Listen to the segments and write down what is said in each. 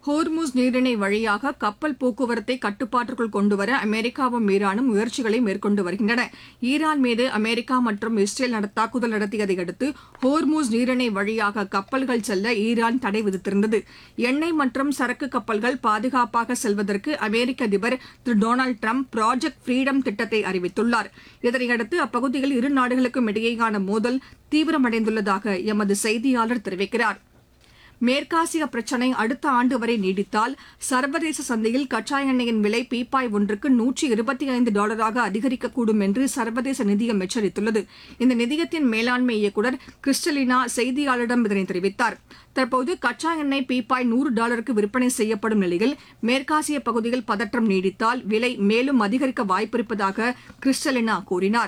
Hormuz நீரிணை வழியாக கப்பல் போக்குவரத்தை கட்டுப்பாட்டுக்குள் கொண்டுவர அமெரிக்காவும் ஈரானும் முயற்சிகளை மேற்கொண்டு வருகின்றன ஈரான் மீது அமெரிக்கா மற்றும் இஸ்ரேல் நட- தாக்குதல் நடத்தியதை அடுத்து ஹோர்முஸ் நீரிணை வழியாக கப்பல்கள் செல்ல ஈரான் தடை விதித்திருந்தது எண்ணெய் மற்றும் சரக்கு கப்பல்கள் பாதுகாப்பாக செல்வதற்கு அமெரிக்க அதிபர் திரு டொனால்டு டிரம்ப் ப்ராஜெக்ட் ஃப்ரீடம் திட்டத்தை அறிவித்துள்ளார் இதனையடுத்து அப்பகுதியில் இரு நாடுகளுக்கும் இடையேயான மோதல் தீவிரமடைந்துள்ளதாக எமது செய்தியாளர் தெரிவிக்கிறார் மேற்காசிய பிரச்சினை அடுத்த ஆண்டு வரை நீடித்தால் சர்வதேச சந்தையில் கச்சா எண்ணெயின் விலை பீப்பாய் ஒன்றுக்கு நூற்றி இருபத்தி ஐந்து டாலராக அதிகரிக்கக்கூடும் என்று சர்வதேச நிதியம் எச்சரித்துள்ளது இந்த நிதியத்தின் மேலாண்மை இயக்குநர் கிறிஸ்டலினா செய்தியாளரிடம் இதனை தெரிவித்தார் தற்போது கச்சா எண்ணெய் பீப்பாய் நூறு டாலருக்கு விற்பனை செய்யப்படும் நிலையில் மேற்காசிய பகுதியில் பதற்றம் நீடித்தால் விலை மேலும் அதிகரிக்க வாய்ப்பிருப்பதாக கிறிஸ்டலினா கூறினார்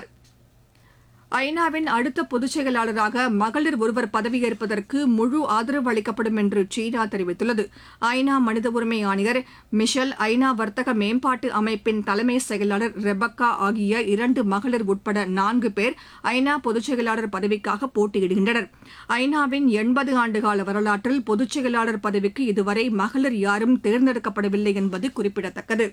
ஐநாவின் அடுத்த பொதுச் செயலாளராக மகளிர் ஒருவர் பதவியேற்பதற்கு முழு ஆதரவு அளிக்கப்படும் என்று சீனா தெரிவித்துள்ளது ஐநா மனித உரிமை ஆணையர் மிஷல் ஐநா வர்த்தக மேம்பாட்டு அமைப்பின் தலைமை செயலாளர் ரெபக்கா ஆகிய இரண்டு மகளிர் உட்பட நான்கு பேர் ஐநா பொதுச் செயலாளர் பதவிக்காக போட்டியிடுகின்றனர் ஐநாவின் எண்பது ஆண்டுகால வரலாற்றில் பொதுச் செயலாளர் பதவிக்கு இதுவரை மகளிர் யாரும் தேர்ந்தெடுக்கப்படவில்லை என்பது குறிப்பிடத்தக்கது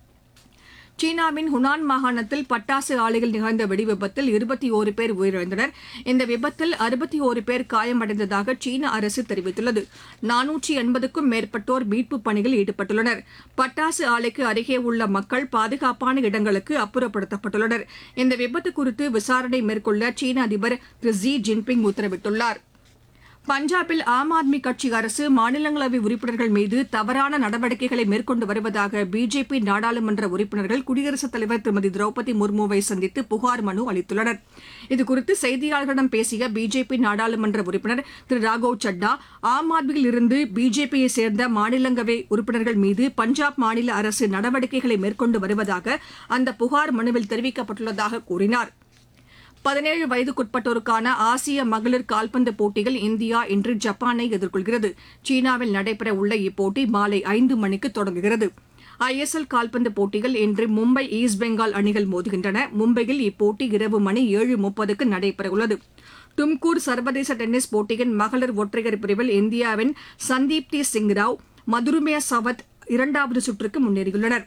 சீனாவின் ஹுனான் மாகாணத்தில் பட்டாசு ஆலையில் நிகழ்ந்த வெடிவிபத்தில் இருபத்தி ஓரு பேர் உயிரிழந்தனர் இந்த விபத்தில் அறுபத்தி ஓரு பேர் காயமடைந்ததாக சீன அரசு தெரிவித்துள்ளது நானூற்றி எண்பதுக்கும் மேற்பட்டோர் மீட்புப் பணியில் ஈடுபட்டுள்ளனர் பட்டாசு ஆலைக்கு அருகே உள்ள மக்கள் பாதுகாப்பான இடங்களுக்கு அப்புறப்படுத்தப்பட்டுள்ளனர் இந்த விபத்து குறித்து விசாரணை மேற்கொள்ள சீன அதிபர் திரு ஜி ஜின்பிங் உத்தரவிட்டுள்ளார் பஞ்சாபில் ஆம் ஆத்மி கட்சி அரசு மாநிலங்களவை உறுப்பினர்கள் மீது தவறான நடவடிக்கைகளை மேற்கொண்டு வருவதாக பிஜேபி நாடாளுமன்ற உறுப்பினர்கள் குடியரசுத் தலைவர் திருமதி திரௌபதி முர்முவை சந்தித்து புகார் மனு அளித்துள்ளனர் இதுகுறித்து செய்தியாளர்களிடம் பேசிய பிஜேபி நாடாளுமன்ற உறுப்பினர் திரு ராகவ் சட்டா ஆம் ஆத்மியில் இருந்து பிஜேபியை சேர்ந்த மாநிலங்களவை உறுப்பினர்கள் மீது பஞ்சாப் மாநில அரசு நடவடிக்கைகளை மேற்கொண்டு வருவதாக அந்த புகார் மனுவில் தெரிவிக்கப்பட்டுள்ளதாக கூறினார் பதினேழு வயதுக்குட்பட்டோருக்கான ஆசிய மகளிர் கால்பந்து போட்டியில் இந்தியா இன்று ஜப்பானை எதிர்கொள்கிறது சீனாவில் நடைபெற உள்ள இப்போட்டி மாலை ஐந்து மணிக்கு தொடங்குகிறது ஐஎஸ்எல் கால்பந்து போட்டியில் இன்று மும்பை ஈஸ்ட் பெங்கால் அணிகள் மோதுகின்றன மும்பையில் இப்போட்டி இரவு மணி ஏழு முப்பதுக்கு நடைபெறவுள்ளது தும்கூர் சர்வதேச டென்னிஸ் போட்டியின் மகளிர் ஒற்றையர் பிரிவில் இந்தியாவின் சந்தீப்தி சிங் ராவ் மதுருமே சவத் இரண்டாவது சுற்றுக்கு முன்னேறியுள்ளனர்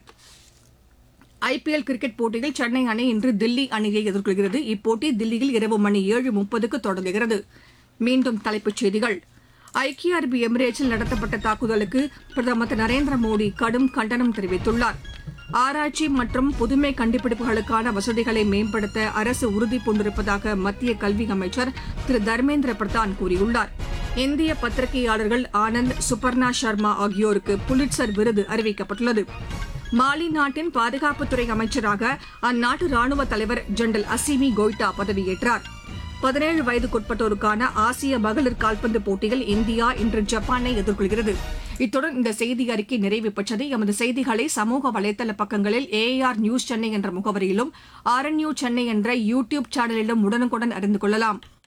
ஐபிஎல் கிரிக்கெட் போட்டியில் சென்னை அணி இன்று தில்லி அணியை எதிர்கொள்கிறது இப்போட்டி தில்லியில் இரவு மணி ஏழு முப்பதுக்கு தொடங்குகிறது மீண்டும் தலைப்புச் செய்திகள் ஐக்கிய அரபு எமிரேட்ஸில் நடத்தப்பட்ட தாக்குதலுக்கு பிரதமர் திரு நரேந்திர மோடி கடும் கண்டனம் தெரிவித்துள்ளார் ஆராய்ச்சி மற்றும் புதுமை கண்டுபிடிப்புகளுக்கான வசதிகளை மேம்படுத்த அரசு உறுதி பூண்டிருப்பதாக மத்திய கல்வி அமைச்சர் திரு தர்மேந்திர பிரதான் கூறியுள்ளார் இந்திய பத்திரிகையாளர்கள் ஆனந்த் சுபர்ணா சர்மா ஆகியோருக்கு புலிட்சர் விருது அறிவிக்கப்பட்டுள்ளது மாலி நாட்டின் பாதுகாப்புத்துறை அமைச்சராக அந்நாட்டு ராணுவ தலைவர் ஜெனரல் அசிமி கோய்டா பதவியேற்றார் பதினேழு வயதுக்குட்பட்டோருக்கான ஆசிய மகளிர் கால்பந்து போட்டியில் இந்தியா இன்று ஜப்பானை எதிர்கொள்கிறது இத்துடன் இந்த செய்தி அறிக்கை நிறைவு பெற்றது எமது செய்திகளை சமூக வலைதள பக்கங்களில் ஏஆர் நியூஸ் சென்னை என்ற முகவரியிலும் ஆர்என்யூ சென்னை என்ற யூ டியூப் சேனலிலும் உடனுக்குடன் அறிந்து கொள்ளலாம்